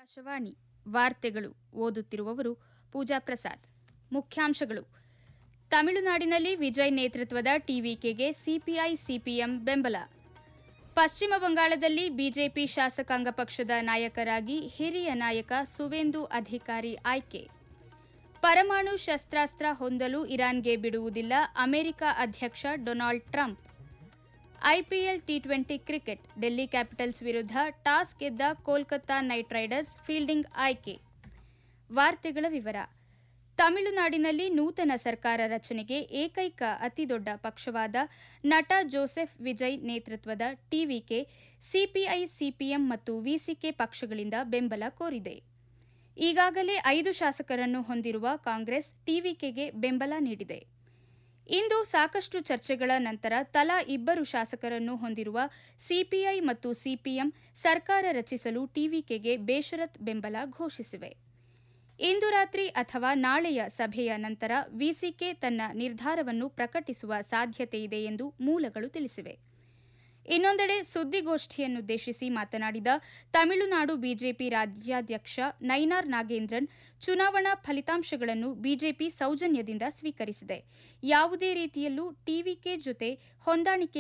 ಆಕಾಶವಾಣಿ ವಾರ್ತೆಗಳು ಓದುತ್ತಿರುವವರು ಪೂಜಾ ಪ್ರಸಾದ್ ಮುಖ್ಯಾಂಶಗಳು ತಮಿಳುನಾಡಿನಲ್ಲಿ ವಿಜಯ್ ನೇತೃತ್ವದ ಟಿವಿಕೆಗೆ ಸಿಪಿಐ ಸಿಪಿಎಂ ಬೆಂಬಲ ಪಶ್ಚಿಮ ಬಂಗಾಳದಲ್ಲಿ ಬಿಜೆಪಿ ಶಾಸಕಾಂಗ ಪಕ್ಷದ ನಾಯಕರಾಗಿ ಹಿರಿಯ ನಾಯಕ ಸುವೇಂದು ಅಧಿಕಾರಿ ಆಯ್ಕೆ ಪರಮಾಣು ಶಸ್ತ್ರಾಸ್ತ್ರ ಹೊಂದಲು ಇರಾನ್ಗೆ ಬಿಡುವುದಿಲ್ಲ ಅಮೆರಿಕ ಅಧ್ಯಕ್ಷ Donald Trump IPL T twenty cricket Delhi capitals ವಿರುದ್ಧ ಟಾಸ್ ಗೆದ್ದ ಕೋಲ್ಕತ್ತಾ ನೈಟ್ ರೈಡರ್ಸ್ ಫೀಲ್ಡಿಂಗ್ ಆಯ್ಕೆ ವಾರ್ತೆಗಳ ವಿವರ ತಮಿಳುನಾಡಿನಲ್ಲಿ ನೂತನ ಸರ್ಕಾರ ರಚನೆಗೆ ಏಕೈಕ ಅತಿದೊಡ್ಡ ಪಕ್ಷವಾದ ನಟ ಜೋಸೆಫ್ ವಿಜಯ್ ನೇತೃತ್ವದ ಟಿವಿಕೆ ಸಿಪಿಐ ಸಿಪಿಎಂ ಮತ್ತು ವಿಸಿಕೆ ಪಕ್ಷಗಳಿಂದ ಬೆಂಬಲ ಕೋರಿದೆ ಈಗಾಗಲೇ ಐದು ಶಾಸಕರನ್ನು ಹೊಂದಿರುವ ಕಾಂಗ್ರೆಸ್ ಟಿವಿಕೆಗೆ ಬೆಂಬಲ ನೀಡಿದೆ ಇಂದು ಸಾಕಷ್ಟು ಚರ್ಚೆಗಳ ನಂತರ ತಲಾ ಇಬ್ಬರು ಶಾಸಕರನ್ನು ಹೊಂದಿರುವ ಸಿಪಿಐ ಮತ್ತು ಸಿಪಿಎಂ ಸರ್ಕಾರ ರಚಿಸಲು ಟಿವಿಕೆಗೆ ಬೇಷರತ್ ಬೆಂಬಲ ಘೋಷಿಸಿವೆ ಇಂದು ರಾತ್ರಿ ಅಥವಾ ನಾಳೆಯ ಸಭೆಯ ನಂತರ ವಿಸಿಕೆ ತನ್ನ ನಿರ್ಧಾರವನ್ನು ಪ್ರಕಟಿಸುವ ಸಾಧ್ಯತೆಯಿದೆ ಎಂದು ಮೂಲಗಳು ತಿಳಿಸಿವೆ ಇನ್ನೊಂದೆಡೆ ಸುದ್ದಿಗೋಷ್ಠಿಯನ್ನುದ್ದೇಶಿಸಿ ಮಾತನಾಡಿದ ತಮಿಳುನಾಡು ಬಿಜೆಪಿ ರಾಜ್ಯಾಧ್ಯಕ್ಷ ನೈನಾರ್ ನಾಗೇಂದ್ರನ್ ಚುನಾವಣಾ ಫಲಿತಾಂಶಗಳನ್ನು ಬಿಜೆಪಿ ಸೌಜನ್ಯದಿಂದ ಸ್ವೀಕರಿಸಿದೆ ಯಾವುದೇ ರೀತಿಯಲ್ಲೂ ಟಿವಿಕೆ ಜೊತೆ ಹೊಂದಾಣಿಕೆ